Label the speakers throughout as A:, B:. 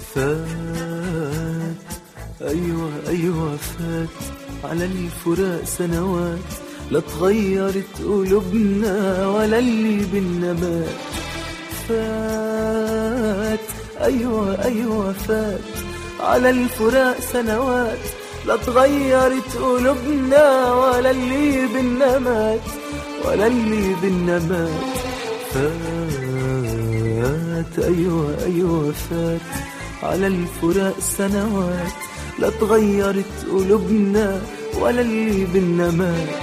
A: فات أيوة أيوة فات على الفراق سنوات لا اتغيرت قلوبنا ولا اللي بينا مات فات أيوة أيوة فات على الفراق سنوات لا اتغيرت قلوبنا ولا اللي بينا مات ولا اللي بينا مات فات أيوة أيوة فات على الفراق سنوات لا اتغيرت قلوبنا ولا اللي بينا مات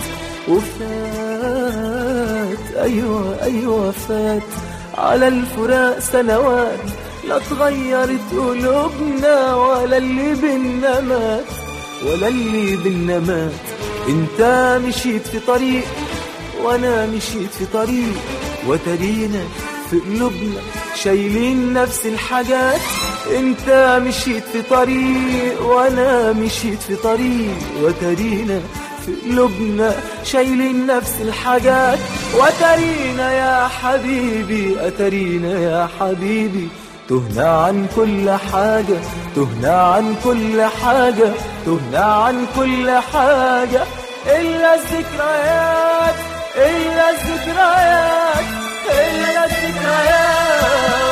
A: وفات أيوة أيوة فات على الفراق سنوات لا اتغيرت قلوبنا ولا اللي بينا مات ولا اللي بينا مات انت مشيت في طريق وانا مشيت في طريق وترينا في قلوبنا شايلين نفس الحاجات انت مشيت في طريق وانا مشيت في طريق وترينا في قلوبنا شايلين نفس الحاجات وترينا يا حبيبي أترينا يا حبيبي تهنا عن كل حاجة تهنا عن كل حاجة تهنا عن كل حاجة إلا الذكريات إلا الذكريات إلا الذكريات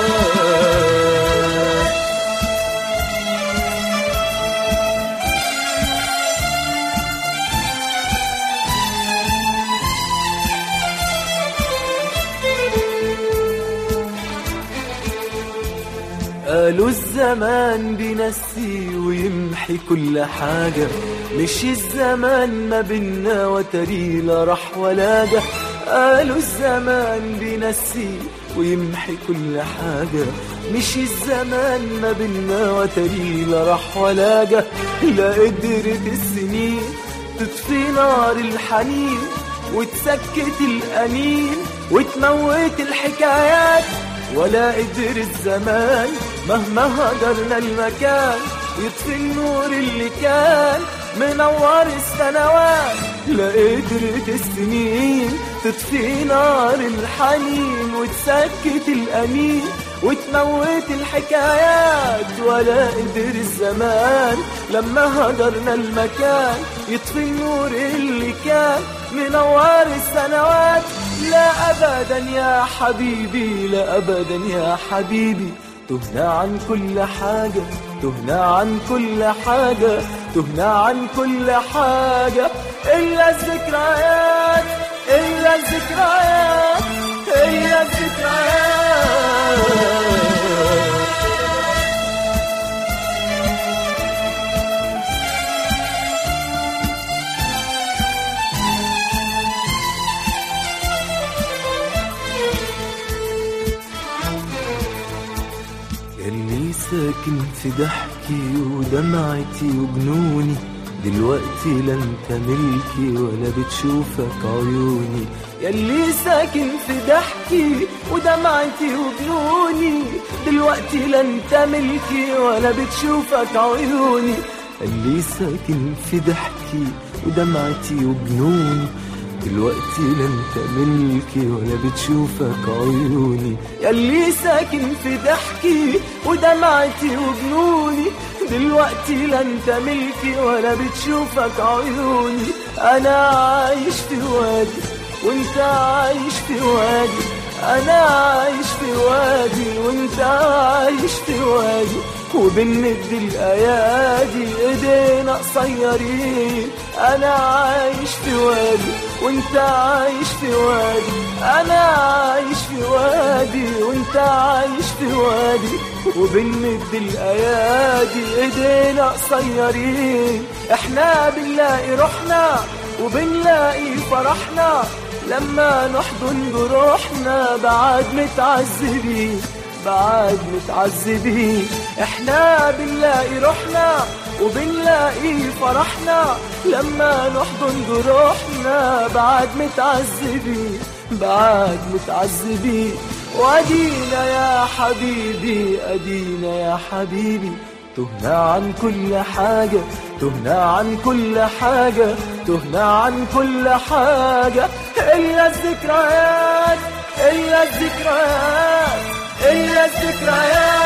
A: قالوا الزمان بينسي ويمحي كل حاجة مش الزمان ما بينا وتري لا راح ولا جه قالوا الزمان بينسي ويمحي كل حاجة مش الزمان ما بينا وتري لا راح ولا جه لا قدرت السنين تطفي نار الحنين وتسكت الأنين وتموت الحكايات ولا قدر الزمان مهما هدرنا المكان يطفي النور اللي كان منور السنوات لا قدرت السنين تطفي نار الحنين وتسكت الأنين وتموت الحكايات ولا قدر الزمان لما هدرنا المكان يطفي النور اللي كان منور السنوات لا أبدا يا حبيبي لا أبدا يا حبيبي تهنا عن كل حاجة تهنا عن كل حاجة تهنا عن كل حاجة إلا الذكريات إلا الذكريات إلا الذكريات يلي ساكن في ضحكي ودمعتي وجنوني دلوقتي لا انت ملكي ولا بتشوفك عيوني يلي ساكن في ضحكي ودمعتي وجنوني دلوقتي لا انت ملكي ولا بتشوفك عيوني اللي ساكن في ضحكي ودمعتي وجنوني دلوقتي لا انت ملكي ولا بتشوفك عيوني ياللي ساكن في ضحكي ودمعتي وجنوني دلوقتي لا انت ملكي ولا بتشوفك عيوني انا عايش في وادي وانت عايش في وادي انا عايش في وادي وانت عايش في وادي وبنمد الايادي ايدينا قصيرين انا عايش في وادي وانت عايش في وادي انا عايش في وادي وانت عايش في وادي وبنمد الايادي ايدينا قصيرين احنا بنلاقي روحنا وبنلاقي فرحنا لما نحضن جروحنا بعد متعذبين بعد متعذبين احنا بنلاقي روحنا وبنلاقي فرحنا لما نحضن جروحنا بعد متعذبين بعد متعذبين وادينا يا حبيبي ادينا يا حبيبي تهنا عن كل حاجة تهنا عن كل حاجة تهنا عن كل حاجة إلا الذكريات إلا الذكريات إلا الذكريات